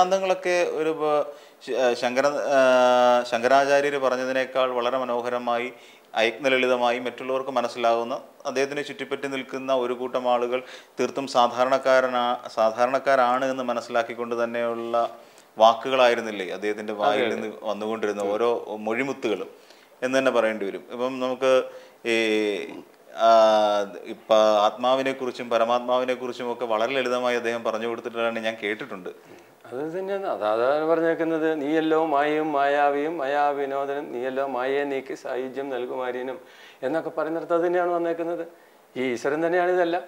വേദാന്തങ്ങളൊക്കെ ഒരു ഇപ്പൊ ശ- ആ, ശങ്കര ആ, ശങ്കരാചാര്യർ പറഞ്ഞതിനേക്കാൾ വളരെ മനോഹരമായി അയജ്ഞലളിതമായി മറ്റുള്ളവർക്ക് മനസ്സിലാകുന്ന അദ്ദേഹത്തിനെ ചുറ്റിപ്പറ്റി നിൽക്കുന്ന ഒരു കൂട്ടം ആളുകൾ തീർത്തും സാധാരണക്കാരനാ സാധാരണക്കാരാണ് എന്ന് മനസ്സിലാക്കിക്കൊണ്ട് തന്നെയുള്ള വാക്കുകളായിരുന്നില്ലേ അദ്ദേഹത്തിന്റെ വായിൽ നിന്ന് വന്നുകൊണ്ടിരുന്ന ഓരോ മൊഴിമുത്തുകളും എന്ന് തന്നെ പറയേണ്ടി വരും ഇപ്പം നമുക്ക് ഈ ആ, ഇപ്പൊ ആത്മാവിനെ കുറിച്ചും പരമാത്മാവിനെ കുറിച്ചും ഒക്കെ വളരെ ലളിതമായി അദ്ദേഹം പറഞ്ഞു കൊടുത്തിട്ടാണ് ഞാൻ കേട്ടിട്ടുണ്ട് അത് തന്നെയാണ് അത് അതാണ് പറഞ്ഞേക്കുന്നത് നീയല്ലോ മായയും മായാവിയും മായാവിനോദനും നീയല്ലോ മായയെ നീക്കി സായുജ്യം നൽകുമാര്യനും എന്നൊക്കെ പറയുന്നിടത്ത് അത് തന്നെയാണ് വന്നേക്കുന്നത് ഈ ഈശ്വരൻ തന്നെയാണ് ഇതെല്ലാം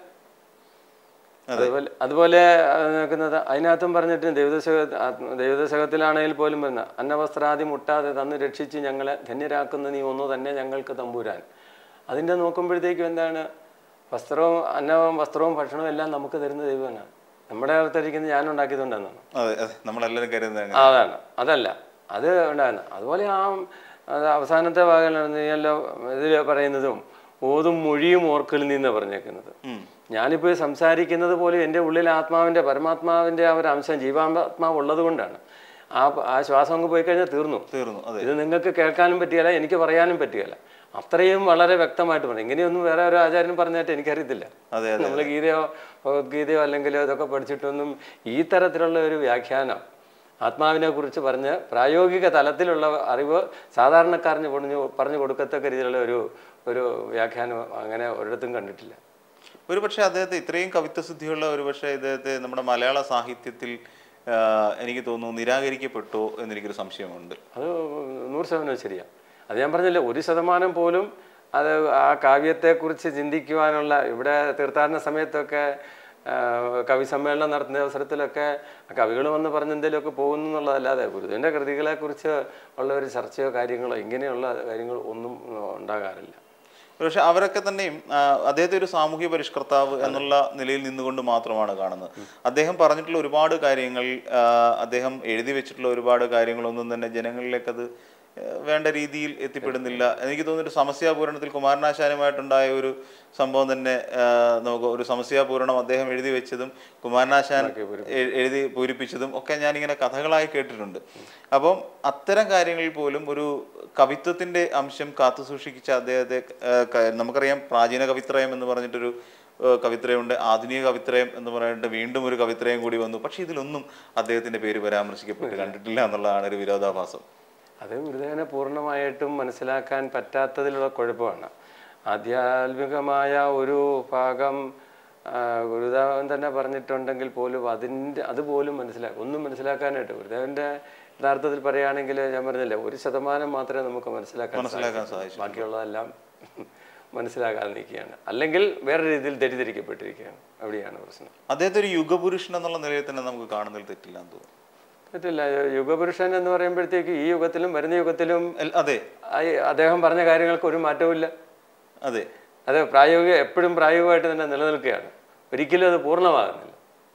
അതുപോലെ അതുപോലെ ആ, നിൽക്കുന്നത് അതിനകത്തും പറഞ്ഞിട്ട് ദൈവദശക ദൈവദശകത്തിലാണെങ്കിൽ പോലും വരുന്ന അന്നവസ്ത്രാദി മുട്ടാതെ തന്ന് രക്ഷിച്ച് ഞങ്ങളെ ധന്യരാക്കുന്ന നീ ഒന്നു തന്നെ ഞങ്ങൾക്ക് തമ്പുരാൻ അതിൻ്റെ നോക്കുമ്പോഴത്തേക്കും എന്താണ് വസ്ത്രവും അന്നവും വസ്ത്രവും ഭക്ഷണവും എല്ലാം നമുക്ക് തരുന്ന ദൈവമാണ് നമ്മുടെ അകത്തിരിക്കുന്നത് ഞാൻ ഉണ്ടാക്കിയതുകൊണ്ടാണെന്നാണ് അതെ അതെ നമ്മളെല്ലാവരും കരുതുന്നത് അങ്ങനെ. അതാണ് അതല്ല അത് ഉണ്ടാകുന്ന അതുപോലെ ആ അത് അവസാനത്തെ ഭാഗമാണ് നീയല്ലോ ഇതിൽ പറയുന്നതും ഓതും മൊഴിയും ഓർക്കൽ നിന്ന് പറഞ്ഞേക്കുന്നത് ഉം. ഞാനിപ്പോൾ സംസാരിക്കുന്നത് പോലും എൻ്റെ ഉള്ളിൽ ആത്മാവിൻ്റെ പരമാത്മാവിൻ്റെ ആ ഒരു അംശം ജീവാത്മാവ് ഉള്ളത് കൊണ്ടാണ് ആ ആ ശ്വാസം അങ്ങ് പോയി കഴിഞ്ഞാൽ തീർന്നു തീർന്നു അതെ ഇത് നിങ്ങൾക്ക് കേൾക്കാനും പറ്റുകയില്ല എനിക്ക് പറയാനും പറ്റുകയില്ല അത്രയും വളരെ വ്യക്തമായിട്ട് പറഞ്ഞു ഇങ്ങനെയൊന്നും വേറെ ഒരു ആചാര്യനും പറഞ്ഞായിട്ട് എനിക്കറിയത്തില്ല അതെ അതെ നമ്മൾ ഗീതയോ ഭഗവത്ഗീതയോ അല്ലെങ്കിൽ ഇതൊക്കെ പഠിച്ചിട്ടൊന്നും ഈ തരത്തിലുള്ള ഒരു വ്യാഖ്യാനം ആത്മാവിനെ കുറിച്ച് പറഞ്ഞ് പ്രായോഗിക തലത്തിലുള്ള അറിവ് സാധാരണക്കാരന് പറഞ്ഞു പറഞ്ഞു കൊടുക്കത്തക്ക രീതിയിലുള്ള ഒരു ഒരു വ്യാഖ്യാനം അങ്ങനെ ഒരിടത്തും കണ്ടിട്ടില്ല ഒരു പക്ഷേ അദ്ദേഹത്തെ ഇത്രയും കവിത്വസിദ്ധിയുള്ള ഒരു പക്ഷേ ഇദ്ദേഹത്തെ നമ്മുടെ മലയാള സാഹിത്യത്തിൽ ആ, എനിക്ക് തോന്നുന്നു നിരാകരിക്കപ്പെട്ടോ എന്നെനിക്കൊരു സംശയമുണ്ട് അത് നൂറ് ശതമാനം ശരിയാണ് അത് ഞാൻ പറഞ്ഞില്ലേ ഒരു ശതമാനം പോലും അത് ആ കാവ്യത്തെക്കുറിച്ച് ചിന്തിക്കുവാനുള്ള ഇവിടെ തീർത്ഥാടന സമയത്തൊക്കെ ആ, കവി സമ്മേളനം നടത്തുന്ന അവസരത്തിലൊക്കെ കവികൾ വന്ന് പറഞ്ഞ് എന്തെങ്കിലുമൊക്കെ പോകുന്നു എന്നുള്ളതല്ലാതെ ഗുരുവിൻ്റെ കൃതികളെക്കുറിച്ച് ഉള്ള ഒരു ചർച്ചയോ കാര്യങ്ങളോ ഇങ്ങനെയുള്ള കാര്യങ്ങൾ ഒന്നും ഉണ്ടാകാറില്ല പക്ഷെ അവരൊക്കെ തന്നെയും ആ, അദ്ദേഹത്തെ ഒരു സാമൂഹ്യ പരിഷ്കർത്താവ് എന്നുള്ള നിലയിൽ നിന്നുകൊണ്ട് മാത്രമാണ് കാണുന്നത് അദ്ദേഹം പറഞ്ഞിട്ടുള്ള ഒരുപാട് കാര്യങ്ങൾ ആ, അദ്ദേഹം എഴുതി വെച്ചിട്ടുള്ള ഒരുപാട് കാര്യങ്ങളൊന്നും തന്നെ ജനങ്ങളിലേക്ക് അത് ആ, വേണ്ട രീതിയിൽ എത്തിപ്പെടുന്നില്ല എനിക്ക് തോന്നുന്നു ഒരു സമസ്യാപൂരണത്തിൽ കുമാരനാശാനുമായിട്ടുണ്ടായ ഒരു സംഭവം തന്നെ ആ, നമുക്ക് ഒരു സമസ്യാപൂരണം അദ്ദേഹം എഴുതി വെച്ചതും കുമാരനാശാൻ എ- എഴുതി പൂരിപ്പിച്ചതും ഒക്കെ ഞാനിങ്ങനെ കഥകളായി കേട്ടിട്ടുണ്ട് അപ്പം അത്തരം കാര്യങ്ങളിൽ പോലും ഒരു കവിത്വത്തിന്റെ അംശം കാത്തു സൂക്ഷിച്ച അദ്ദേഹത്തെ ആ, ക- നമുക്കറിയാം പ്രാചീന കവിത്രയം എന്ന് പറഞ്ഞിട്ടൊരു ആ, കവിത്രയമുണ്ട് ആധുനിക കവിത്രയം എന്ന് പറഞ്ഞിട്ട് വീണ്ടും ഒരു കവിത്രയം കൂടി വന്നു പക്ഷെ ഇതിലൊന്നും അദ്ദേഹത്തിന്റെ പേര് പരാമർശിക്കപ്പെട്ട് കണ്ടിട്ടില്ല എന്നുള്ളതാണ് ഒരു വിരോധാഭാസം അത് ഗുരുദേവനെ പൂർണ്ണമായിട്ടും മനസ്സിലാക്കാൻ പറ്റാത്തതിലുള്ള കുഴപ്പമാണ് ആധ്യാത്മികമായ ഒരു ഭാഗം ആ, ഗുരുദേവൻ തന്നെ പറഞ്ഞിട്ടുണ്ടെങ്കിൽ പോലും അതിൻ്റെ അതുപോലും മനസ്സിലാക്കും ഒന്നും മനസ്സിലാക്കാനായിട്ട് ഗുരുദേവൻ്റെ യഥാർത്ഥത്തിൽ പറയുകയാണെങ്കിൽ ഞാൻ പറഞ്ഞില്ലേ ഒരു ശതമാനം മാത്രമേ നമുക്ക് മനസ്സിലാക്കാൻ മനസ്സിലാക്കാൻ സാധിക്കൂ. സാധിച്ചു ബാക്കിയുള്ളതെല്ലാം മനസ്സിലാകാതെ നിൽക്കുകയാണ് അല്ലെങ്കിൽ വേറെ രീതിയിൽ തെറ്റിദ്ധരിക്കപ്പെട്ടിരിക്കുകയാണ് അവിടെയാണ് പ്രശ്നം അദ്ദേഹത്തെ ഒരു യുഗപുരുഷൻ എന്നുള്ള നിലയിൽ തന്നെ നമുക്ക് കാണുന്നതിൽ തെറ്റില്ല എന്ന് തോന്നുന്നു പറ്റില്ല യുഗപുരുഷൻ എന്ന് പറയുമ്പോഴത്തേക്ക് ഈ യുഗത്തിലും വരുന്ന യുഗത്തിലും എൽ- അതെ ആ- അദ്ദേഹം പറഞ്ഞ കാര്യങ്ങൾക്ക് ഒരു മാറ്റവുമില്ല അതെ അത് പ്രായോഗിക എപ്പോഴും പ്രായോഗികമായിട്ട് തന്നെ നിലനിൽക്കുകയാണ് ഒരിക്കലും അത് പൂർണ്ണമാകുന്നില്ല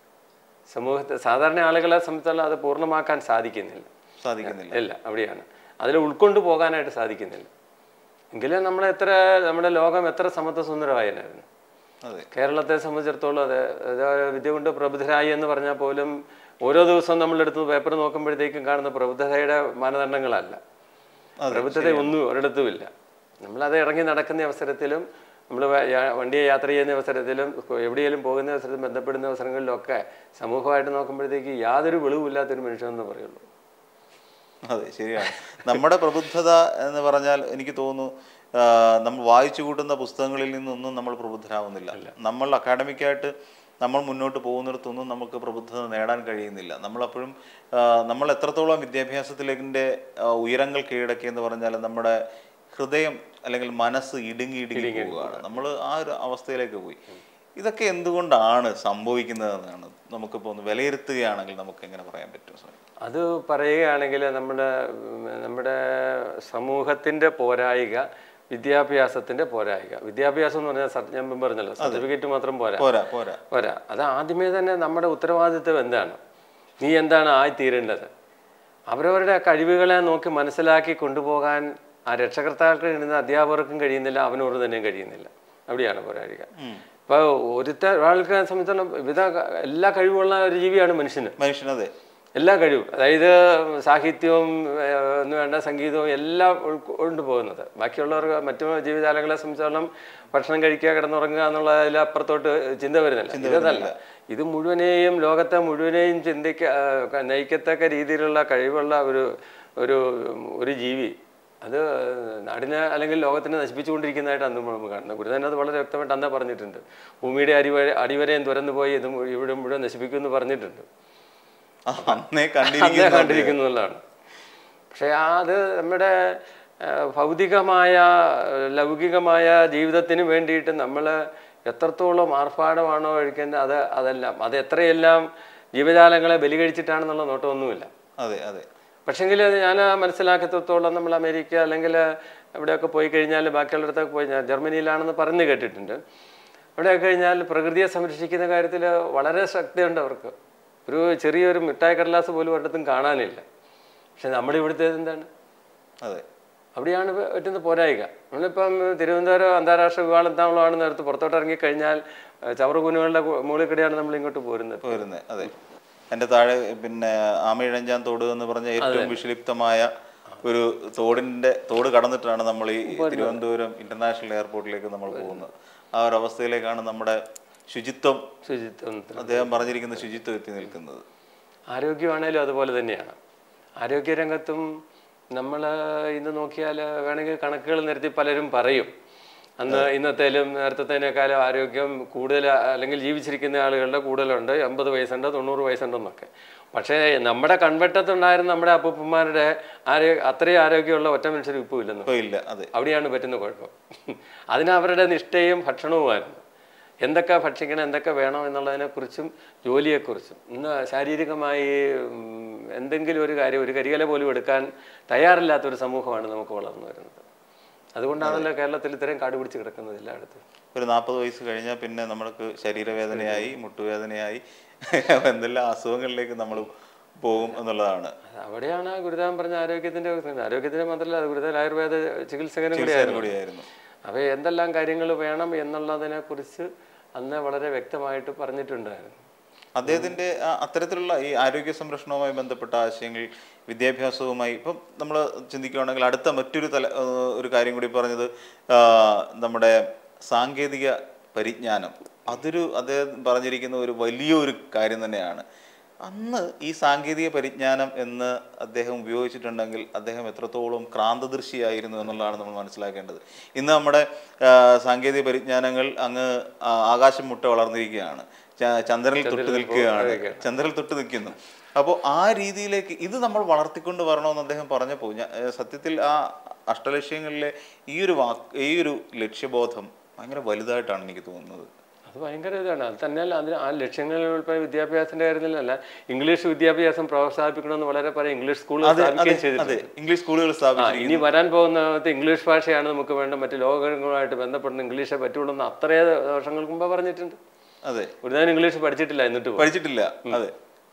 സമൂഹത്തെ സാധാരണ ആളുകളെ സംബന്ധിച്ചോളം അത് പൂർണ്ണമാക്കാൻ സാധിക്കുന്നില്ല സാധിക്കുന്നില്ല ഇല്ല അവിടെയാണ് അതിൽ ഉൾക്കൊണ്ടു പോകാനായിട്ട് സാധിക്കുന്നില്ല എങ്കിലും നമ്മളെ എത്ര നമ്മുടെ ലോകം എത്ര സമത്വ സുന്ദരമായിരുന്നു അതെ കേരളത്തെ സംബന്ധിച്ചിടത്തോളം അതെ അത് വിദ്യ കൊണ്ട് പ്രബുദ്ധരായി എന്ന് പറഞ്ഞാൽ പോലും ഓരോ ദിവസവും നമ്മളെടുത്ത് പേപ്പർ നോക്കുമ്പോഴത്തേക്കും കാണുന്ന പ്രബുദ്ധതയുടെ മാനദണ്ഡങ്ങളല്ല പ്രബുദ്ധത ഒന്നും ഒരിടത്തുമില്ല നമ്മളത് ഇറങ്ങി നടക്കുന്ന അവസരത്തിലും നമ്മൾ വണ്ടിയെ യാത്ര ചെയ്യുന്ന അവസരത്തിലും എവിടെയെങ്കിലും പോകുന്ന അവസരത്തിലും ബന്ധപ്പെടുന്ന അവസരങ്ങളിലൊക്കെ സമൂഹമായിട്ട് നോക്കുമ്പോഴത്തേക്ക് യാതൊരു വെളിവില്ലാത്തൊരു മനുഷ്യനെന്ന് പറയുള്ളൂ അതെ ശരിയാണ് നമ്മുടെ പ്രബുദ്ധത എന്ന് പറഞ്ഞാൽ എനിക്ക് തോന്നുന്നു ആ, നമ്മൾ വായിച്ചു കൂട്ടുന്ന പുസ്തകങ്ങളിൽ നിന്നൊന്നും നമ്മൾ പ്രബുദ്ധരാവുന്നില്ല നമ്മൾ അക്കാഡമിക്കായിട്ട് നമ്മൾ മുന്നോട്ട് പോകുന്നിടത്തൊന്നും നമുക്ക് പ്രബുദ്ധത നേടാൻ കഴിയുന്നില്ല നമ്മളപ്പോഴും ആ, നമ്മൾ എത്രത്തോളം വിദ്യാഭ്യാസത്തിലെ ഉയരങ്ങൾ കീഴടക്കി എന്ന് പറഞ്ഞാൽ നമ്മുടെ ഹൃദയം അല്ലെങ്കിൽ മനസ്സ് ഇടുങ്ങി ഇടുങ്ങി പോവുകയാണ് നമ്മൾ ആ ഒരു അവസ്ഥയിലേക്ക് പോയി ഇതൊക്കെ എന്തുകൊണ്ടാണ് സംഭവിക്കുന്നതെന്നാണ് നമുക്കിപ്പോൾ ഒന്ന് വിലയിരുത്തുകയാണെങ്കിൽ നമുക്ക് എങ്ങനെ പറയാൻ പറ്റും സ്വാമി അത് പറയുകയാണെങ്കിൽ നമ്മുടെ ഉം, നമ്മുടെ സമൂഹത്തിൻ്റെ പോരായിക വിദ്യാഭ്യാസത്തിൻ്റെ പോരായിക വിദ്യാഭ്യാസം എന്ന് പറഞ്ഞാൽ സർ- ഞാൻ മുമ്പ് പറഞ്ഞല്ലോ സർട്ടിഫിക്കറ്റ് മാത്രം പോരാ പോരാ പോരാ പോരാ അത് ആദ്യമേ തന്നെ നമ്മുടെ ഉത്തരവാദിത്വം എന്താണ് നീ എന്താണ് ആയിത്തീരേണ്ടത് അവരവരുടെ കഴിവുകളെ നോക്കി മനസ്സിലാക്കി കൊണ്ടുപോകാൻ ആ രക്ഷകർത്താക്കൾക്ക് കഴിയുന്ന അധ്യാപകർക്കും കഴിയുന്നില്ല അവനോട് തന്നെയും കഴിയുന്നില്ല അവിടെയാണ് പോരാഴിക ഇപ്പോൾ ഒരുത്ത ഒരാൾക്ക് സംബന്ധിച്ചിടത്തോളം വിവിധ ക- എല്ലാ കഴിവുള്ള ഒരു ജീവിയാണ് മനുഷ്യന് മനുഷ്യനതെ എല്ലാ കഴിവും അതായത് സാഹിത്യവും ഏഹ്, എന്ന് വേണ്ട സംഗീതവും എല്ലാം ഉൾക്കൊ- കൊണ്ടുപോകുന്നത് ബാക്കിയുള്ളവർക്ക് മറ്റു ജീവജാലങ്ങളെ സംബന്ധിച്ചോളം ഭക്ഷണം കഴിക്കുക കിടന്നുറങ്ങുക എന്നുള്ളതിൽ അപ്പുറത്തോട്ട് ചിന്ത വരുന്നില്ല ഇതല്ല ഇത് മുഴുവനെയും ലോകത്തെ മുഴുവനെയും ചിന്തിക്ക ആ, നയിക്കത്തക്ക രീതിയിലുള്ള കഴിവുള്ള ഒരു ഒരു ഒരു ജീവി അത് നാടിനെ അല്ലെങ്കിൽ ലോകത്തിനെ നശിപ്പിച്ചുകൊണ്ടിരിക്കുന്നതായിട്ട് അന്ന് നമ്മൾ കാണുന്നത് ഗുരുതരൻ അത് വളരെ വ്യക്തമായിട്ട് അന്നേ പറഞ്ഞിട്ടുണ്ട് ഭൂമിയുടെ അടിവരെ അടിവരെയും തുറന്നു പോയി ഇത് മുഴു- ഇവിടെ മുഴുവൻ നശിപ്പിക്കുമെന്ന് പറഞ്ഞിട്ടുണ്ട് ആ, അന്നേ അതേ കണ്ടിരിക്കുന്നു കണ്ടിരിക്കുന്നുള്ളതാണ് പക്ഷേ ആ അത് നമ്മുടെ ആ, ഭൗതികമായ ലൗകികമായ ജീവിതത്തിന് വേണ്ടിയിട്ട് നമ്മൾ എത്രത്തോളം ആർഭാടമാണോ കഴിക്കുന്നത് അത് അതെല്ലാം അത് എത്രയെല്ലാം ജീവജാലങ്ങളെ ബലി കഴിച്ചിട്ടാണെന്നുള്ള നോട്ടമൊന്നുമില്ല അതെ അതെ പക്ഷെങ്കിൽ ഞാൻ മനസ്സിലാക്കത്തോളം നമ്മൾ അമേരിക്ക അല്ലെങ്കിൽ ഇവിടെയൊക്കെ പോയി കഴിഞ്ഞാൽ ബാക്കിയുള്ളിടത്തൊക്കെ പോയി ഞാൻ ജർമ്മനിയിലാണെന്ന് പറഞ്ഞു കേട്ടിട്ടുണ്ട് അവിടെയൊക്കെ കഴിഞ്ഞാൽ പ്രകൃതിയെ സംരക്ഷിക്കുന്ന കാര്യത്തിൽ വളരെ ശ്രദ്ധയുണ്ട് അവർക്ക് ഒരു ചെറിയൊരു മിഠായി കടലാസ് പോലും ഒരിടത്തും കാണാനില്ല പക്ഷെ നമ്മുടെ ഇവിടുത്തെ എന്താണ് അതെ അവിടെയാണ് ഇപ്പൊ പറ്റുന്ന പോരായിക നമ്മളിപ്പം തിരുവനന്തപുരം അന്താരാഷ്ട്ര വിമാനത്താവളമാണ് നേരത്തെ പുറത്തോട്ട് ഇറങ്ങിക്കഴിഞ്ഞാൽ ചവറുകുനുകളുടെ മുകളിൽ കൂടെയാണ് നമ്മൾ ഇങ്ങോട്ട് പോരുന്നത് പോരുന്നത് അതെ എൻ്റെ താഴെ പിന്നെ ആമയിഴഞ്ചാൻ തോട് എന്ന് പറഞ്ഞ ഏറ്റവും വിഷലിപ്തമായ ഒരു തോടിന്റെ തോട് കടന്നിട്ടാണ് നമ്മൾ ഈ തിരുവനന്തപുരം ഇന്റർനാഷണൽ എയർപോർട്ടിലേക്ക് നമ്മൾ പോകുന്നത് ആ ഒരു അവസ്ഥയിലേക്കാണ് നമ്മുടെ ശുചിത്വം ശുചിത്വത്തിന് അദ്ദേഹം പറഞ്ഞിരിക്കുന്ന ശുചിത്വം എത്തി നിൽക്കുന്നത് ആരോഗ്യമാണേലും അതുപോലെ തന്നെയാണ് ആരോഗ്യരംഗത്തും നമ്മൾ ഇന്ന് നോക്കിയാൽ വേണമെങ്കിൽ കണക്കുകൾ നിരത്തി പലരും പറയും അന്ന് ഇന്നത്തേലും നേരത്തേനേക്കാളും ആരോഗ്യം കൂടുതൽ അല്ലെങ്കിൽ ജീവിച്ചിരിക്കുന്ന ആളുകളുടെ കൂടുതലുണ്ട് എൺപത് വയസ്സുണ്ട് തൊണ്ണൂറ് വയസ്സുണ്ടെന്നൊക്കെ പക്ഷേ നമ്മുടെ കൺവെട്ടത്തുണ്ടായിരുന്ന നമ്മുടെ അപ്പൂപ്പന്മാരുടെ ആരോഗ്യ അത്രയും ആരോഗ്യമുള്ള ഒറ്റ മനുഷ്യർ ഇപ്പോൾ ഇല്ലെന്ന് ഇപ്പൊ ഇല്ല അതെ അവിടെയാണ് പറ്റുന്ന കുഴപ്പം അതിന് അവരുടെ നിഷ്ഠയും ഭക്ഷണവുമായിരുന്നു എന്തൊക്കെ ഭക്ഷിക്കണം എന്തൊക്കെ വേണം എന്നുള്ളതിനെക്കുറിച്ചും ജോലിയെക്കുറിച്ചും ഇന്ന് ശാരീരികമായി ഉം, എന്തെങ്കിലും ഒരു കാര്യം ഒരു കരികല പോലും എടുക്കാൻ തയ്യാറില്ലാത്തൊരു സമൂഹമാണ് നമുക്ക് വളർന്നു വരുന്നത് അതുകൊണ്ടാണല്ലോ കേരളത്തിൽ ഇത്രയും കാട് പിടിച്ച് കിടക്കുന്നത് എല്ലായിടത്തും ഒരു നാൽപ്പത് വയസ്സ് കഴിഞ്ഞാൽ പിന്നെ നമ്മൾക്ക് ശരീരവേദനയായി മുട്ടുവേദനയായി എന്തെല്ലാം അസുഖങ്ങളിലേക്ക് നമ്മൾ പോകും എന്നുള്ളതാണ് അവിടെയാണ് ഗുരുദേവൻ പറഞ്ഞ ആരോഗ്യത്തിന്റെ ആരോഗ്യത്തിന്റെ മാത്രമല്ല അത് ഗുരുദേവൻ ആയുർവേദ ചികിത്സകനും കൂടിയായിരുന്നു കൂടിയായിരുന്നു അപ്പോൾ എന്തെല്ലാം കാര്യങ്ങൾ വേണം എന്നുള്ളതിനെ കുറിച്ച് അന്ന് വളരെ വ്യക്തമായിട്ട് പറഞ്ഞിട്ടുണ്ടായിരുന്നു അദ്ദേഹത്തിന്റെ ആ അത്തരത്തിലുള്ള ഈ ആരോഗ്യ സംരക്ഷണവുമായി ബന്ധപ്പെട്ട ആശയങ്ങൾ വിദ്യാഭ്യാസവുമായി ഇപ്പം നമ്മൾ ചിന്തിക്കുകയാണെങ്കിൽ അടുത്ത മറ്റൊരു തല ആ, ഒരു കാര്യം കൂടി പറഞ്ഞത് ആ, നമ്മുടെ സാങ്കേതിക പരിജ്ഞാനം അതൊരു അദ്ദേഹം പറഞ്ഞിരിക്കുന്ന ഒരു വലിയൊരു കാര്യം തന്നെയാണ് അന്ന് ഈ സാങ്കേതിക പരിജ്ഞാനം എന്ന് അദ്ദേഹം ഉപയോഗിച്ചിട്ടുണ്ടെങ്കിൽ അദ്ദേഹം എത്രത്തോളം ക്രാന്തദൃശിയായിരുന്നു എന്നുള്ളതാണ് നമ്മൾ മനസ്സിലാക്കേണ്ടത് ഇന്ന് നമ്മുടെ ആ, സാങ്കേതിക പരിജ്ഞാനങ്ങൾ അങ്ങ് ആ, ആകാശം മുട്ട വളർന്നിരിക്കുകയാണ് ച- ചന്ദ്രനിൽ തൊട്ട് നിൽക്കുകയാണ് ചന്ദ്രനിൽ തൊട്ട് നിൽക്കുന്നു അപ്പോൾ ആ രീതിയിലേക്ക് ഇത് നമ്മൾ വളർത്തിക്കൊണ്ട് വരണമെന്ന് അദ്ദേഹം പറഞ്ഞപ്പോൾ ഞാൻ ഏ, സത്യത്തിൽ ആ അഷ്ടലക്ഷ്യങ്ങളിലെ ഈ ഒരു വാക്ക് ഈ ഒരു ലക്ഷ്യബോധം ഭയങ്കര വലുതായിട്ടാണ് എനിക്ക് തോന്നുന്നത് അത് ഭയങ്കര ഇതാണ് അത് തന്നെയല്ല അതിന് ആ ലക്ഷ്യങ്ങളിൽ ഉൾപ്പെടെ വിദ്യാഭ്യാസത്തിന്റെ കാര്യത്തിലല്ല ഇംഗ്ലീഷ് വിദ്യാഭ്യാസം പ്രോത്സാഹിപ്പിക്കണമെന്ന് വളരെ പറയും ഇംഗ്ലീഷ് സ്കൂളുകൾ അതെ സ്ഥാപിക്കുകയും അതെ ചെയ്തിട്ടുണ്ട് അതെ ഇംഗ്ലീഷ് സ്കൂളുകൾ ആ, സ്ഥാപിച്ചിരിക്കുന്നു ഇനി വരാൻ പോകുന്ന ഇംഗ്ലീഷ് ഭാഷയാണ് നമുക്ക് വേണ്ട മറ്റ് ലോകങ്ങളുമായിട്ട് ബന്ധപ്പെടുന്ന ഇംഗ്ലീഷേ പറ്റുള്ളൂ എന്ന് അത്രേ വർഷങ്ങൾക്ക് മുമ്പ് പറഞ്ഞിട്ടുണ്ട് അതെ ഗുരുദേവൻ ഇംഗ്ലീഷ് പഠിച്ചിട്ടില്ല എന്നിട്ട് പോലും. പഠിച്ചിട്ടില്ല അതെ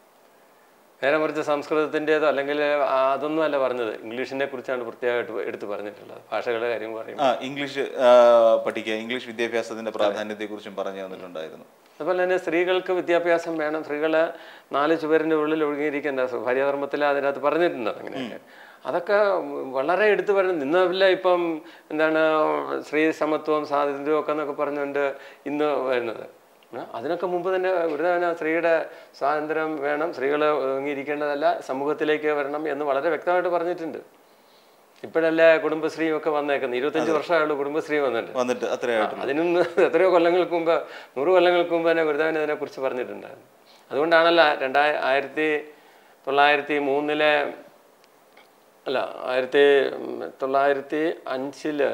നേരെ മറിച്ച് സംസ്കൃതത്തിൻ്റെതോ അല്ലെങ്കിൽ ആ, അതൊന്നും അല്ല പറഞ്ഞത് ഇംഗ്ലീഷിനെ കുറിച്ചാണ് പ്രത്യേകമായിട്ട് എടുത്ത് പറഞ്ഞിട്ടുള്ളത് ഭാഷകളുടെ കാര്യം പറയും ആ ഇംഗ്ലീഷ് ആ, പഠിക്കുക ഇംഗ്ലീഷ് വിദ്യാഭ്യാസത്തിന്റെ പ്രാധാന്യത്തെക്കുറിച്ചും പറഞ്ഞു തന്നിട്ടുണ്ടായിരുന്നു അതുപോലെ തന്നെ സ്ത്രീകൾക്ക് വിദ്യാഭ്യാസം വേണം സ്ത്രീകളെ നാല് ചുവരിൻ്റെ ഉള്ളിൽ ഒഴുകിയിരിക്കേണ്ട ഭാര്യാധർമ്മത്തിൽ അതിനകത്ത് പറഞ്ഞിട്ടുണ്ട് അങ്ങനെയൊക്കെ അതൊക്കെ വളരെ എടുത്തു പറയുന്നത് ഇന്നല്ല ഇപ്പം എന്താണ് സ്ത്രീ സമത്വം സ്വാതന്ത്ര്യവും ഒക്കെ എന്നൊക്കെ പറഞ്ഞുകൊണ്ട് ഇന്ന് വരുന്നത് ആ, അതിനൊക്കെ മുമ്പ് തന്നെ ഗുരുദേവന സ്ത്രീയുടെ സ്വാതന്ത്ര്യം വേണം സ്ത്രീകൾ ഒതുങ്ങിയിരിക്കേണ്ടതല്ല സമൂഹത്തിലേക്ക് വരണം എന്ന് വളരെ വ്യക്തമായിട്ട് പറഞ്ഞിട്ടുണ്ട് ഇപ്പോഴല്ലേ കുടുംബശ്രീയും ഒക്കെ വന്നേക്കുന്നത് ഇരുപത്തഞ്ച് വർഷമായുള്ളൂ കുടുംബശ്രീ വന്നിട്ട് വന്നിട്ട് അത്രയായിട്ട് അതിനും എത്രയോ കൊല്ലങ്ങൾക്ക് മുമ്പ് നൂറ് കൊല്ലങ്ങൾക്ക് മുമ്പ് തന്നെ ഗുരുദേവൻ ഇതിനെക്കുറിച്ച് പറഞ്ഞിട്ടുണ്ടായിരുന്നു അതുകൊണ്ടാണല്ലോ രണ്ടായി ആയിരത്തി തൊള്ളായിരത്തി മൂന്നിലെ അല്ല ആയിരത്തി ഉം, തൊള്ളായിരത്തി അഞ്ചില്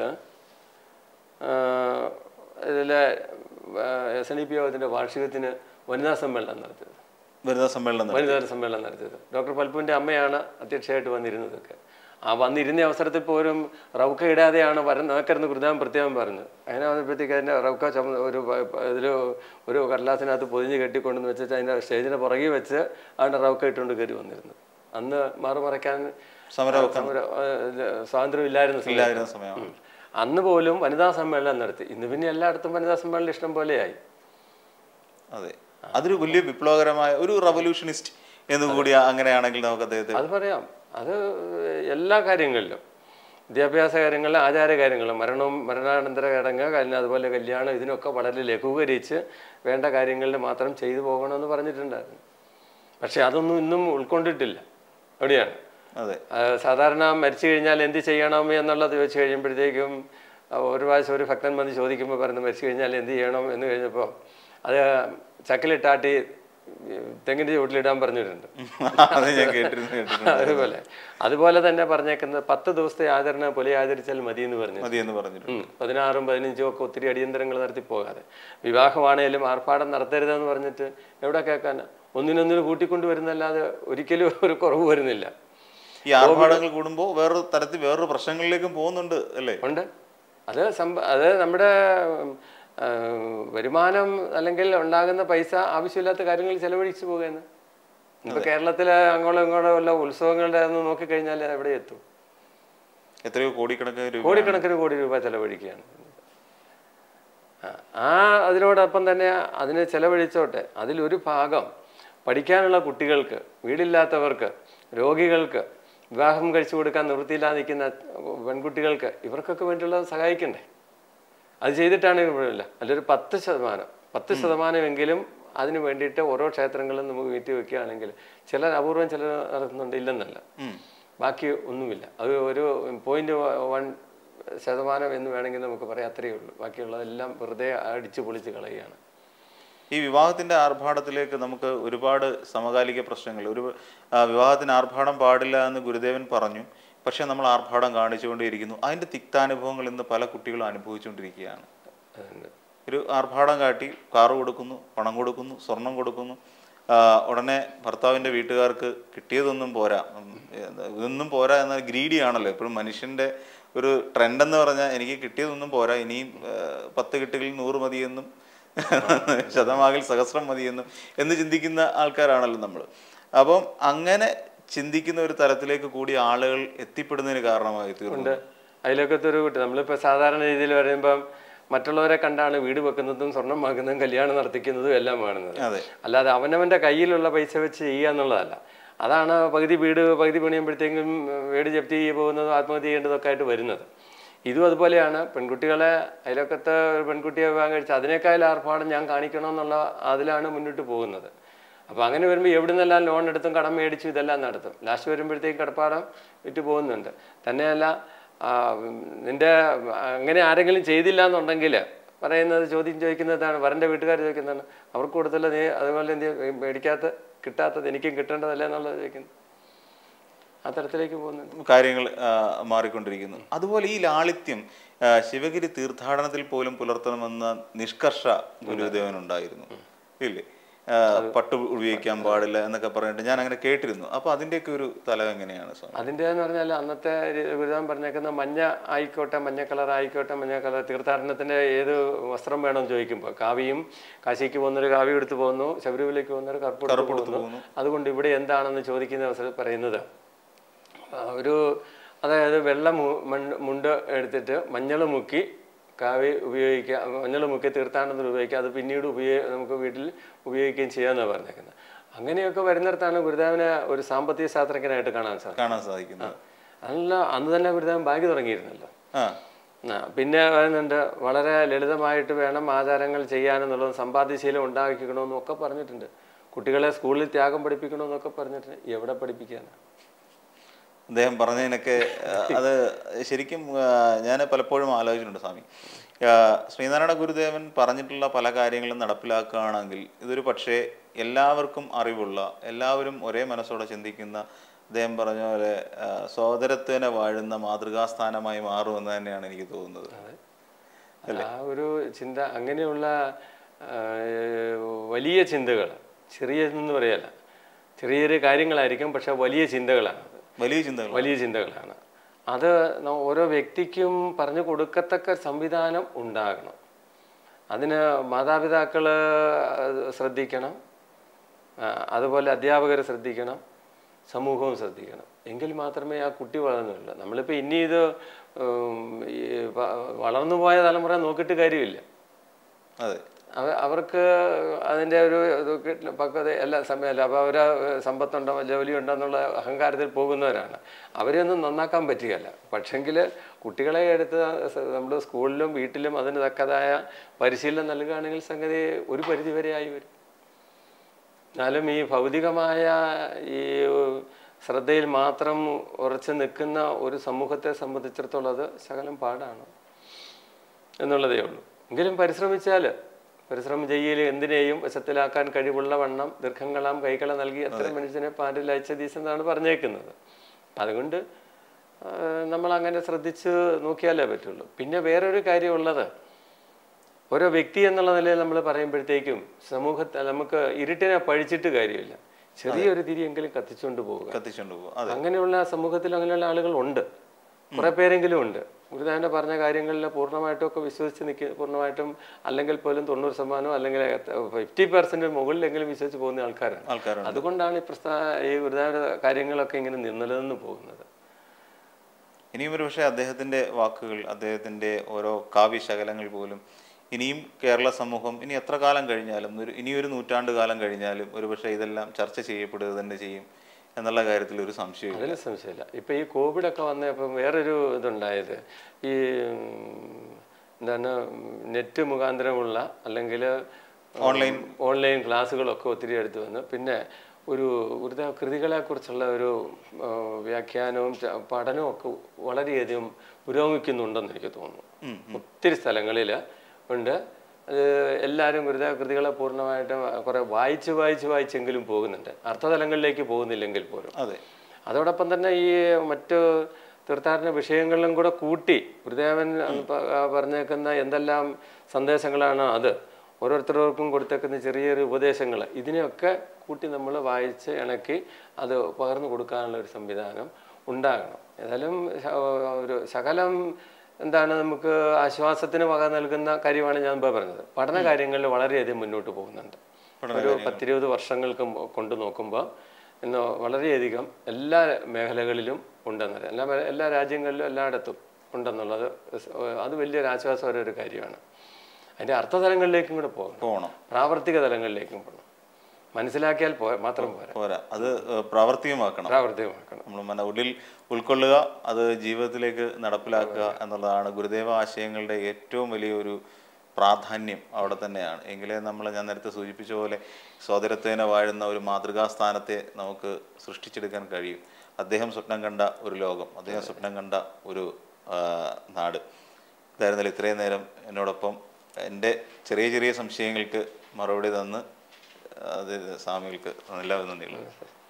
ഇതിലെ എസ് എൻ ഡി പി യോഗത്തിൻ്റെ വാർഷികത്തിന് വനിതാ സമ്മേളനം നടത്തിയത് വരുന്ന സമ്മേളനം നടത്തി. വനിതാ സമ്മേളനം നടത്തിയത് ഡോക്ടർ പൽപ്പുവിൻ്റെ അമ്മയാണ് അധ്യക്ഷയായിട്ട് വന്നിരുന്നതൊക്കെ ആ വന്നിരുന്ന അവസരത്തിൽ പോലും റൗക്ക ഇടാതെയാണ് വരം നോക്കരുന്ന് ഗുരുദേവൻ പ്രത്യേകം പറഞ്ഞു അങ്ങനെ വന്നപ്പോഴത്തേക്ക് അതിൻ്റെ റൗക്ക ചുമ ഒരു ഇതിൽ ഒരു കടലാസിനകത്ത് പൊതിഞ്ഞ് കെട്ടിക്കൊണ്ടെന്ന് വെച്ചിട്ട് അതിൻ്റെ സ്റ്റേജിൻ്റെ പുറകിൽ വെച്ച് അതിൻ്റെ റൗക്ക ഇട്ടുകൊണ്ട് കയറി വന്നിരുന്നു അന്ന് മാറുമറയ്ക്കാൻ സമരം സമര ഇത് സ്വാതന്ത്ര്യം ഇല്ലായിരുന്ന സമയത്ത്. ഇല്ലായിരുന്ന സമയമാണ് അന്ന് പോലും വനിതാ സമ്മേളനം നടത്തി ഇന്ന് പിന്നെ എല്ലായിടത്തും വനിതാ സമ്മേളനം ഇഷ്ടം പോലെയായി അതെ അതൊരു വലിയ വിപ്ലവകരമായ ഒരു റവല്യൂഷനിസ്റ്റ് എന്ന് കൂടി അങ്ങനെയാണെങ്കിൽ നമുക്ക് അദ്ദേഹത്തെ അത് പറയാം അത് എല്ലാ കാര്യങ്ങളിലും വിദ്യാഭ്യാസ കാര്യങ്ങളിലും ആചാര കാര്യങ്ങളിലും മരണവും മരണാനന്തര ചടങ്ങ് കഴിഞ്ഞ അതുപോലെ കല്യാണം ഇതിനൊക്കെ വളരെ ലഘൂകരിച്ച് വേണ്ട കാര്യങ്ങളിൽ മാത്രം ചെയ്തു പോകണമെന്ന് പറഞ്ഞിട്ടുണ്ടായിരുന്നു പക്ഷെ അതൊന്നും ഇന്നും ഉൾക്കൊണ്ടിട്ടില്ല എവിടെയാണ് അതെ ആ, സാധാരണ മരിച്ചു കഴിഞ്ഞാൽ എന്ത് ചെയ്യണം എന്നുള്ളത് ചോദിച്ചു കഴിയുമ്പോഴത്തേക്കും ആ, ഒരു പ്രാവശ്യം ഒരു ഭക്തൻ വന്ന് ചോദിക്കുമ്പോൾ പറഞ്ഞു മരിച്ചു കഴിഞ്ഞാൽ എന്ത് ചെയ്യണം എന്ന് കഴിഞ്ഞപ്പോൾ അത് ചക്കിലിട്ടാട്ടി തെങ്ങിൻ്റെ ചുവട്ടിലിടാൻ പറഞ്ഞിട്ടുണ്ട് അത് ഞാൻ കേട്ടിരുന്നു കേട്ടിട്ടുണ്ട് അതുപോലെ അതുപോലെ തന്നെ പറഞ്ഞേക്കുന്നത് പത്ത് ദിവസത്തെ ആചരണ പോലെ ആചരിച്ചാൽ മതി എന്ന് പറഞ്ഞു മതി എന്ന് പറഞ്ഞിട്ടുണ്ട് ഉം. പതിനാറും പതിനഞ്ചും ഒക്കെ ഒത്തിരി അടിയന്തരങ്ങൾ നടത്തി പോകാതെ വിവാഹമാണേലും ആർഭാടം നടത്തരുതെന്ന് പറഞ്ഞിട്ട് എവിടെ കേൾക്കാൻ ഒന്നിനൊന്നിന് കൂട്ടിക്കൊണ്ട് വരുന്നല്ലാതെ ഒരിക്കലും ഒരു കുറവ് വരുന്നില്ല ഈ ആർഭാടങ്ങൾ കൂടുമ്പോൾ വേറൊരു തരത്തിൽ വേറൊരു പ്രശ്നങ്ങളിലേക്കും പോകുന്നുണ്ട് അല്ലേ ഉണ്ട് അത് സംഭ അത് നമ്മുടെ ഉം, ആ, വരുമാനം അല്ലെങ്കിൽ ഉണ്ടാകുന്ന പൈസ ആവശ്യമില്ലാത്ത കാര്യങ്ങളിൽ ചെലവഴിച്ചു പോകുകയെന്ന് ഇപ്പൊ കേരളത്തിലെ അങ്ങോളം ഇങ്ങോളം ഉള്ള ഉത്സവങ്ങളുടെ ഒന്ന് നോക്കിക്കഴിഞ്ഞാൽ എവിടെ എത്തും എത്രയോ കോടിക്കണക്കിന് രൂപ കോടിക്കണക്കിന് കോടി രൂപ ചെലവഴിക്കുകയാണ് ആ, ആ അതിനോടൊപ്പം തന്നെ അതിന് ചെലവഴിച്ചോട്ടെ അതിലൊരു ഭാഗം പഠിക്കാനുള്ള കുട്ടികൾക്ക് വീടില്ലാത്തവർക്ക് രോഗികൾക്ക് വിവാഹം കഴിച്ചു കൊടുക്കാൻ നിവൃത്തിയില്ലാതെ നിൽക്കുന്ന പെൺകുട്ടികൾക്ക് ഇവർക്കൊക്കെ വേണ്ടിയുള്ളത് സഹായിക്കണ്ടേ അത് ചെയ്തിട്ടാണ് ഇല്ല അല്ലൊരു പത്ത് ശതമാനം പത്ത് ശതമാനമെങ്കിലും അതിന് വേണ്ടിയിട്ട് ഓരോ ക്ഷേത്രങ്ങളും നമുക്ക് വീട്ടി വെക്കുകയാണെങ്കിൽ ചിലർ അപൂർവം ചിലർ നടത്തുന്നുണ്ട് ഇല്ലെന്നല്ല ഉം. ബാക്കി ഒന്നുമില്ല അത് ഒരു പോയിന്റ് വൺ ശതമാനം എന്ന് വേണമെങ്കിൽ നമുക്ക് പറയാം അത്രയേ ഉള്ളൂ ബാക്കിയുള്ളതെല്ലാം വെറുതെ അടിച്ചു പൊളിച്ച് കളയുകയാണ് ഈ വിവാഹത്തിന്റെ ആർഭാടത്തിലേക്ക് നമുക്ക് ഒരുപാട് സമകാലിക പ്രശ്നങ്ങൾ ഒരു ആ, വിവാഹത്തിന് ആർഭാടം പാടില്ല എന്ന് ഗുരുദേവൻ പറഞ്ഞു പക്ഷെ നമ്മൾ ആർഭാടം കാണിച്ചുകൊണ്ടേയിരിക്കുന്നു അതിന്റെ തിക്താനുഭവങ്ങൾ ഇന്ന് പല കുട്ടികളും അനുഭവിച്ചുകൊണ്ടിരിക്കുകയാണ് അതുകൊണ്ട് ഒരു ആർഭാടം കാട്ടി കാറ് കൊടുക്കുന്നു പണം കൊടുക്കുന്നു സ്വർണം കൊടുക്കുന്നു ആ, ഉടനെ ഭർത്താവിൻ്റെ വീട്ടുകാർക്ക് കിട്ടിയതൊന്നും പോരാ ഉം, ഏത് ഇതൊന്നും പോരാ എന്നാൽ ഗ്രീഡി ആണല്ലോ എപ്പോഴും മനുഷ്യൻ്റെ ഒരു ട്രെൻഡ് എന്ന് പറഞ്ഞാൽ എനിക്ക് കിട്ടിയതൊന്നും പോരാ ഇനിയും ആ, പത്ത് കിട്ടുകളിൽ നൂറ് മതിയെന്നും ശതമാകിൽ സഹസ്രം മതിയെന്നും എന്ന് ചിന്തിക്കുന്ന ആൾക്കാരാണല്ലോ നമ്മൾ അപ്പം അങ്ങനെ ചിന്തിക്കുന്ന ഒരു തലത്തിലേക്ക് കൂടി ആളുകൾ എത്തിപ്പെടുന്നതിന് കാരണമായി തീർന്നു ഉണ്ട് അതിലൊക്കത്തെ ഒരു കുട്ടി നമ്മളിപ്പോൾ സാധാരണ രീതിയിൽ പറയുമ്പം മറ്റുള്ളവരെ കണ്ടാണ് വീട് വെക്കുന്നതും സ്വർണം വാങ്ങുന്നതും കല്യാണം നടത്തിക്കുന്നതും എല്ലാം കാണുന്നത് അതെ അല്ലാതെ അവനവൻ്റെ കയ്യിലുള്ള പൈസ വെച്ച് ചെയ്യുക എന്നുള്ളതല്ല അതാണ് പകുതി വീട് പകുതി പണിയുമ്പോഴത്തേക്കും വീട് ജപ്തി ചെയ്ത് പോകുന്നതും ആത്മഹത്യ ചെയ്യേണ്ടതൊക്കെ ആയിട്ട് വരുന്നത് ഇതും അതുപോലെയാണ് പെൺകുട്ടികളെ അതിലൊക്കത്തെ ഒരു പെൺകുട്ടിയെ വിവാഹം കഴിച്ച് അതിനേക്കാൾ ആർഭാടം ഞാൻ കാണിക്കണമെന്നുള്ള അതിലാണ് മുന്നോട്ട് പോകുന്നത് അപ്പോൾ അങ്ങനെ വരുമ്പോൾ എവിടെ നിന്നെല്ലാം ലോൺ എടുത്തും കടം മേടിച്ചും ഇതെല്ലാം നടത്തും ലാസ്റ്റ് വരുമ്പോഴത്തേക്കും കടപ്പാടം വിറ്റ് പോകുന്നുണ്ട് തന്നെയല്ല ആ, ഉം, നിന്റെ അങ്ങനെ ആരെങ്കിലും ചെയ്തില്ല എന്നുണ്ടെങ്കിൽ പറയുന്നത് ചോദ്യം ചോദിക്കുന്നതാണ് വരൻ്റെ വീട്ടുകാർ ചോദിക്കുന്നതാണ് അവർക്ക് കൊടുത്തല്ല നീ അതുപോലെ എന്ത് മേടിക്കാത്ത കിട്ടാത്തത് എനിക്കും കിട്ടേണ്ടതല്ല എന്നുള്ളത് ചോദിക്കുന്നു ആ തരത്തിലേക്ക് പോകുന്നുണ്ട് കാര്യങ്ങൾ ആ, മാറിക്കൊണ്ടിരിക്കുന്നു അതുപോലെ ഈ ലാളിത്യം ആ, ശിവഗിരി തീർത്ഥാടനത്തിൽ പോലും പുലർത്തണമെന്ന നിഷ്കർഷ ഗുരുദേവനുണ്ടായിരുന്നു ഇല്ലേ ആ, പട്ട് ഉപയോഗിക്കാൻ പാടില്ല എന്നൊക്കെ പറഞ്ഞിട്ട് ഞാൻ അങ്ങനെ കേട്ടിരുന്നു അപ്പൊ അതിന്റെയൊക്കെ ഒരു തലം എങ്ങനെയാണ് സ്വാമി അതിൻ്റെ എന്ന് പറഞ്ഞാൽ അന്നത്തെ രി- ഗുരുദേവൻ പറഞ്ഞേക്കുന്ന മഞ്ഞ ആയിക്കോട്ടെ മഞ്ഞ കളർ ആയിക്കോട്ടെ മഞ്ഞ കളർ തീർത്ഥാടനത്തിൻ്റെ ഏത് വസ്ത്രം വേണമെന്ന് ചോദിക്കുമ്പോൾ കാവിയും കാശിക്ക് പോകുന്നൊരു കാവി എടുത്ത് പോകുന്നു ശബരിമലയ്ക്ക് പോകുന്നൊരു കറുപ്പ് എടുത്ത് പോകുന്നു പോകുന്നു. അതുകൊണ്ട് ഇവിടെ എന്താണെന്ന് ചോദിക്കുന്ന അവസരം പറയുന്നത് ആ, ഒരു അതായത് വെള്ള മു- മണ്ണ് മുണ്ട് എടുത്തിട്ട് മഞ്ഞൾ മുക്കി കാവി ഉപയോഗിക്കുക മഞ്ഞൾ മുക്കി തീർത്ഥാടനത്തിന് ഉപയോഗിക്കുക അത് പിന്നീട് ഉപയോഗ നമുക്ക് വീട്ടിൽ ഉപയോഗിക്കുകയും ചെയ്യാമെന്നാണ് പറഞ്ഞേക്കുന്നത് അങ്ങനെയൊക്കെ വരുന്നിടത്താണ് ഗുരുദേവനെ ഒരു സാമ്പത്തിക ശാസ്ത്രജ്ഞനായിട്ട് കാണാൻ സാധിക്കും കാണാൻ സാധിക്കുന്നത് അതല്ല അന്ന് തന്നെ ഗുരുദേവൻ ബാങ്ക് തുടങ്ങിയിരുന്നല്ലോ ആ ആ, പിന്നെ വരുന്നുണ്ട് വളരെ ലളിതമായിട്ട് വേണം ആചാരങ്ങൾ ചെയ്യാനെന്നുള്ളതും സമ്പാദ്യശീലം ഉണ്ടാക്കിക്കണമെന്നും ഒക്കെ പറഞ്ഞിട്ടുണ്ട് കുട്ടികളെ സ്കൂളിൽ ത്യാഗം പഠിപ്പിക്കണമെന്നൊക്കെ പറഞ്ഞിട്ടുണ്ട് എവിടെ പഠിപ്പിക്കാനാണ് അദ്ദേഹം പറഞ്ഞതിനൊക്കെ ആ, അത് ശരിക്കും ഞാൻ പലപ്പോഴും ആലോചിച്ചിട്ടുണ്ട് സ്വാമി ആ, ശ്രീനാരായണ ഗുരുദേവൻ പറഞ്ഞിട്ടുള്ള പല കാര്യങ്ങളും നടപ്പിലാക്കുകയാണെങ്കിൽ ഇതൊരു പക്ഷേ എല്ലാവർക്കും അറിവുള്ള എല്ലാവരും ഒരേ മനസ്സോടെ ചിന്തിക്കുന്ന അദ്ദേഹം പറഞ്ഞ പോലെ ആ, സോദരത്വനെ വാഴുന്ന മാതൃകാസ്ഥാനമായി മാറുമെന്ന് തന്നെയാണ് എനിക്ക് തോന്നുന്നത് ആ ഒരു ചിന്ത അങ്ങനെയുള്ള ആ, വലിയ ചിന്തകൾ ചെറിയതെന്ന് പറയല്ല ചെറിയ ചെറിയ കാര്യങ്ങളായിരിക്കും പക്ഷെ വലിയ ചിന്തകളാണ് അത് വലിയ ചിന്തകൾ വലിയ ചിന്തകളാണ് അത് ന- ഓരോ വ്യക്തിക്കും പറഞ്ഞു കൊടുക്കത്തക്ക സംവിധാനം ഉണ്ടാകണം അതിന് മാതാപിതാക്കൾ ശ്രദ്ധിക്കണം ആ, അതുപോലെ അധ്യാപകർ ശ്രദ്ധിക്കണം സമൂഹവും ശ്രദ്ധിക്കണം എങ്കിൽ മാത്രമേ ആ കുട്ടി വളർന്നുള്ളൂ നമ്മളിപ്പോൾ ഇനി ഇത് ഉം, ഈ വ- വളർന്നു പോയ തലമുറ നോക്കിയിട്ട് കാര്യമില്ല അതെ അവ- അവർക്ക് അതിൻ്റെ ഒരു ഇത് കിട്ടുന്ന പക്വത എല്ലാ സമയമല്ല അപ്പോൾ അവർ സമ്പത്തുണ്ടോ ജോലിയുണ്ടോ എന്നുള്ള അഹങ്കാരത്തിൽ പോകുന്നവരാണ് അവരെയൊന്നും നന്നാക്കാൻ പറ്റുകയല്ല പക്ഷെങ്കിൽ കുട്ടികളെ എടുത്ത് നമ്മുടെ സ്കൂളിലും വീട്ടിലും അതിന് തക്കതായ പരിശീലനം നൽകുകയാണെങ്കിൽ സംഗതി ഒരു പരിധി വരെ ആയി വരും എന്നാലും ഈ ഭൗതികമായ ഈ ശ്രദ്ധയിൽ മാത്രം ഉറച്ചു നിൽക്കുന്ന ഒരു സമൂഹത്തെ സംബന്ധിച്ചിടത്തോളം അത് ശകലം പാടാണ് എന്നുള്ളതേ ഉള്ളൂ എങ്കിലും പരിശ്രമിച്ചാൽ പരിശ്രമം ചെയ്യൽ എന്തിനേയും വശത്തിലാക്കാൻ കഴിവുള്ള വണ്ണം ദീർഘങ്ങളാം കൈകള നൽകി എത്ര മനുഷ്യനെ പാരിൽ അയച്ചതീസ് എന്നാണ് പറഞ്ഞേക്കുന്നത് അതുകൊണ്ട് ആ, നമ്മൾ അങ്ങനെ ശ്രദ്ധിച്ച് നോക്കിയാലേ പറ്റുള്ളൂ പിന്നെ വേറൊരു കാര്യമുള്ളത് ഓരോ വ്യക്തി എന്നുള്ള നിലയിൽ നമ്മൾ പറയുമ്പോഴത്തേക്കും സമൂഹത്തെ നമുക്ക് ഇരുട്ടിനെ പഴിച്ചിട്ട് കാര്യമില്ല ചെറിയൊരു തിരിയെങ്കിലും കത്തിച്ചുകൊണ്ട് പോവുക കത്തിച്ചുകൊണ്ട് പോകും അതെ അങ്ങനെയുള്ള സമൂഹത്തിൽ അങ്ങനെയുള്ള ആളുകൾ ഉണ്ട് കുറെ പേരെങ്കിലും ഉണ്ട് ഗുരുദേവന്റെ പറഞ്ഞ കാര്യങ്ങളിൽ പൂർണ്ണമായിട്ടും ഒക്കെ വിശ്വസിച്ച് നിൽക്കുക പൂർണ്ണമായിട്ടും അല്ലെങ്കിൽ പോലും തൊണ്ണൂറ് ശതമാനം അല്ലെങ്കിൽ ഫിഫ്റ്റി പെർസെന്റ് മുകളിലെങ്കിലും വിശ്വസിച്ച് പോകുന്ന ആൾക്കാരാണ് ആൾക്കാരുണ്ട് അതുകൊണ്ടാണ് ഈ പ്രസ്ഥാ ഈ ഗുരുദേവന്റെ കാര്യങ്ങളൊക്കെ ഇങ്ങനെ നിലനിന്ന് പോകുന്നത് ഇനിയും ഒരു പക്ഷേ അദ്ദേഹത്തിൻ്റെ വാക്കുകൾ അദ്ദേഹത്തിൻ്റെ ഓരോ കാവ്യശകലങ്ങൾ പോലും ഇനിയും കേരള സമൂഹം ഇനി എത്ര കാലം കഴിഞ്ഞാലും ഒരു ഇനിയൊരു നൂറ്റാണ്ട് കാലം കഴിഞ്ഞാലും ഒരു പക്ഷേ ഇതെല്ലാം ചർച്ച ചെയ്യപ്പെടുക തന്നെ ചെയ്യും എന്നുള്ള കാര്യത്തിൽ ഒരു സംശയവും അതിന് സംശയമില്ല ഇപ്പൊ ഈ കോവിഡ് ഒക്കെ വന്നപ്പം വേറൊരു ഇതുണ്ടായത് ഈ ഉം, എന്താണ് നെറ്റ് മുഖാന്തരമുള്ള അല്ലെങ്കിൽ ഓൺലൈൻ ഓൺലൈൻ ക്ലാസ്സുകളൊക്കെ ഒത്തിരി എടുത്തു വന്നു പിന്നെ ഒരു ഗുരുദേവ കൃതികളെ കുറിച്ചുള്ള ഒരു ആ, വ്യാഖ്യാനവും ച- പഠനവും ഒക്കെ വളരെയധികം പുരോഗമിക്കുന്നുണ്ടെന്ന് എനിക്ക് തോന്നുന്നു ഒത്തിരി സ്ഥലങ്ങളിൽ ഉണ്ട് അത് എല്ലാവരും ഗുരുദേവ കൃതികളെ പൂർണ്ണമായിട്ടും കുറെ വായിച്ച് വായിച്ച് വായിച്ചെങ്കിലും പോകുന്നുണ്ട് അർത്ഥതലങ്ങളിലേക്ക് പോകുന്നില്ലെങ്കിൽ പോലും അതെ അതോടൊപ്പം തന്നെ ഈ മറ്റ് തീർത്ഥാടന വിഷയങ്ങളിലും കൂടെ കൂട്ടി ഗുരുദേവൻ പ- ആ പറഞ്ഞേക്കുന്ന എന്തെല്ലാം സന്ദേശങ്ങളാണ് അത് ഓരോരുത്തർക്കും കൊടുത്തേക്കുന്ന ചെറിയ ചെറിയ ഉപദേശങ്ങൾ ഇതിനെയൊക്കെ കൂട്ടി നമ്മൾ വായിച്ച് ഇണക്കി അത് പകർന്നു കൊടുക്കാനുള്ള ഒരു സംവിധാനം ഉണ്ടാകണം ഏതായാലും ശ- ഒരു ശകലം എന്താണ് നമുക്ക് ആശ്വാസത്തിന് വക നൽകുന്ന കാര്യമാണ് ഞാൻ ഇപ്പോൾ പറഞ്ഞത് പഠന കാര്യങ്ങളിൽ വളരെയധികം മുന്നോട്ട് പോകുന്നുണ്ട് ഒരു പത്തിരുപത് വർഷങ്ങൾക്ക് മു- കൊണ്ട് നോക്കുമ്പോൾ ഇന്ന് വളരെയധികം എല്ലാ മേഖലകളിലും ഉണ്ടെന്നത് എല്ലാ മേ- എല്ലാ രാജ്യങ്ങളിലും എല്ലായിടത്തും ഉണ്ടെന്നുള്ളത് സ്- അത് വലിയൊരു ആശ്വാസകര ഒരു കാര്യമാണ് അതിൻ്റെ അർത്ഥതലങ്ങളിലേക്കും കൂടെ പോകണം പോകണം പ്രാവർത്തിക തലങ്ങളിലേക്കും പോകണം മനസ്സിലാക്കിയാൽ പോ മാത്രം പോരാ പോരാ അത് ഏഹ്, പ്രാവർത്തികമാക്കണം പ്രാവർത്തികമാക്കണം നമ്മൾ മന ഉള്ളിൽ ഉൾക്കൊള്ളുക അത് ജീവിതത്തിലേക്ക് നടപ്പിലാക്കുക എന്നുള്ളതാണ് ഗുരുദേവ ആശയങ്ങളുടെ ഏറ്റവും വലിയൊരു പ്രാധാന്യം അവിടെ തന്നെയാണ് എങ്കിലേ നമ്മൾ ഞാൻ നേരത്തെ സൂചിപ്പിച്ച പോലെ സോദരത്തേന വാഴുന്ന ഒരു മാതൃകാ സ്ഥാനത്തെ നമുക്ക് സൃഷ്ടിച്ചെടുക്കാൻ കഴിയും അദ്ദേഹം സ്വപ്നം കണ്ട ഒരു ലോകം അദ്ദേഹം സ്വപ്നം കണ്ട ഒരു ആ, നാട് ഇതായിരുന്നല്ലോ ഇത്രയും നേരം എന്നോടൊപ്പം എൻ്റെ ചെറിയ ചെറിയ സംശയങ്ങൾക്ക് മറുപടി തന്ന് അത് സ്വാമികൾക്ക് എല്ലാവരും നന്ദിയുള്ളത്